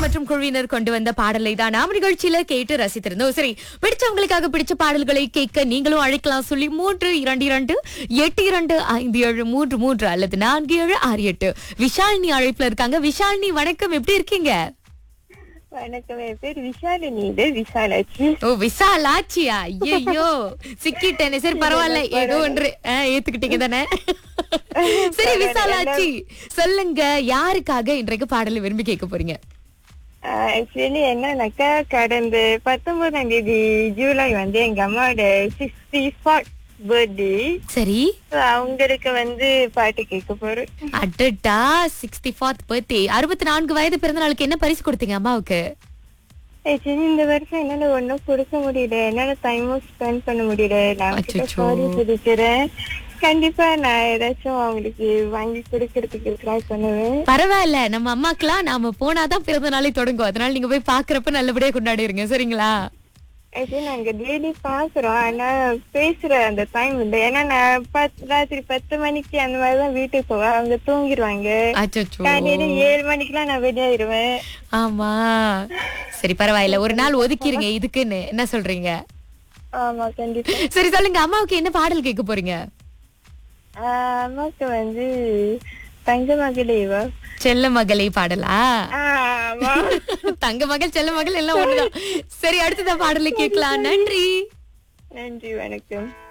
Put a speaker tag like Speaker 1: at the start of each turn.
Speaker 1: மற்றும் குழுவினர் கொண்டு வந்த பாடலை தான் நாம நிகழ்ச்சியில கேட்டு ரசித்திருந்தோம் சரி பிடிச்சவங்களுக்காக பிடிச்ச பாடல்களை கேட்க நீங்களும் அழைக்கலாம் சொல்லி மூன்று இரண்டு இரண்டு எட்டு இரண்டு ஐந்து ஏழு மூன்று மூன்று அல்லது நான்கு ஏழு ஆறு எட்டு விஷாலினி அழைப்புல இருக்காங்க விஷாலினி வணக்கம் எப்படி இருக்கீங்க
Speaker 2: வணக்கம் என் பேர் விஷாலினி இது விஷாலாட்சி
Speaker 1: ஓ விசாலாச்சியா ஐயோ சிக்கிட்டேனே சரி பரவாயில்ல ஏதோ ஒன்று ஆ, ஏத்துக்கிட்டீங்க தானே சரி விசாலாச்சி சொல்லுங்க யாருக்காக இன்றைக்கு பாடலை விரும்பி கேட்க போறீங்க
Speaker 2: ஆக்சுவலி என்னன்னாக்கா கடந்த பத்தொன்பதாம் தேதி ஜூலை வந்து எங்க அம்மாவோட சிக்ஸ்டி ஃபோர்த் பர்த்டே
Speaker 1: சரி
Speaker 2: அவங்களுக்கு வந்து பாட்டு கேட்க போறேன்
Speaker 1: அடடா சிக்ஸ்டி ஃபோர்த் பர்த்டே அறுபத்தி நான்கு வயது பிறந்த நாளுக்கு என்ன பரிசு கொடுத்தீங்க அம்மாவுக்கு
Speaker 2: ஆக்சுவலி இந்த வருஷம் என்னால ஒண்ணும் கொடுக்க முடியல என்னால டைமும் ஸ்பெண்ட் பண்ண முடியல நான் கிட்ட
Speaker 1: அச்சச்சோ.
Speaker 2: சாரி சொல்லிக்கிறேன் கண்டிப்பா நான் ஏதாச்சும் அவங்களுக்கு வாங்கி கொடுக்கறதுக்கு ட்ரை பண்ணுவேன்
Speaker 1: பரவாயில்ல நம்ம அம்மாக்கெல்லாம் நாம போனாதான் பிறந்த நாளை தொடங்கும் அதனால நீங்க போய் பாக்குறப்ப நல்லபடியா கொண்டாடிருங்க சரிங்களா
Speaker 2: ஆக்சுவலி நாங்க டெய்லி பாக்குறோம் ஆனா பேசுற அந்த டைம் இல்லை ஏன்னா நான் பத்து ராத்திரி பத்து மணிக்கு அந்த மாதிரிதான் வீட்டுக்கு போவேன் அவங்க தூங்கிடுவாங்க
Speaker 1: அச்சோ
Speaker 2: காலையில ஏழு மணிக்கெல்லாம் நான் வெளியாயிருவேன்
Speaker 1: ஆமா சரி பரவாயில்ல ஒரு நாள் ஒதுக்கிருங்க இதுக்குன்னு என்ன சொல்றீங்க
Speaker 2: ஆமா கண்டிப்பா
Speaker 1: சரி சொல்லுங்க அம்மாவுக்கு என்ன பாடல் கேட்க போறீங்க
Speaker 2: ஆஹ் அம்மாக்கு வந்து தங்க மகளேவா
Speaker 1: செல்ல மகளை பாடலா
Speaker 2: ஆமா
Speaker 1: தங்க மகள் செல்ல மகள் எல்லாம் ஒண்ணுதான் சரி அடுத்ததான் பாடலை கேட்கலாம் நன்றி
Speaker 2: நன்றி வணக்கம்